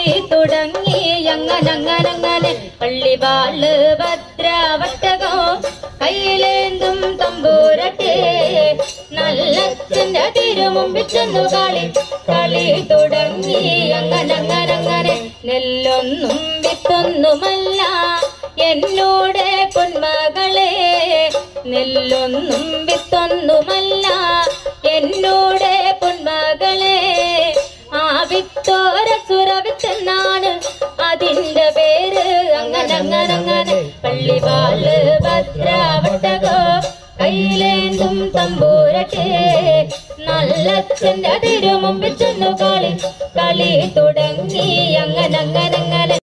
തുടങ്ങി അങ്ങനങ്ങനങ്ങനെ പള്ളിവാള് ഭദ്രാവട്ടകോ കയ്യിലേന്തും തമ്പൂരട്ടെ നല്ലച്ഛന്റെ തിരുമുമ്പിൽ ചെന്നു കളി കളി തുടങ്ങി അങ്ങനങ്ങനങ്ങനെ നെല്ലൊന്നും വിത്തൊന്നുമല്ല എന്നോട് പൊന്മകളെ നെല്ലൊന്നും വിത്തൊന്നുമല്ല എന്നോട് പൊന്മകളെ ആ വിത്തോര സുരവിത്തെന്നാണ് അതിന്റെ പേര് അങ്ങനങ്ങനങ്ങനെ പള്ളിവാള് ഭദ്രാവട്ടകോ കയ്യിലേന്തും തമ്പൂരട്ടെ നല്ലച്ഛന്റെ തിരുമുമ്പിൽ ചെന്നു കളി കളി തുടങ്ങി അങ്ങനങ്ങനെ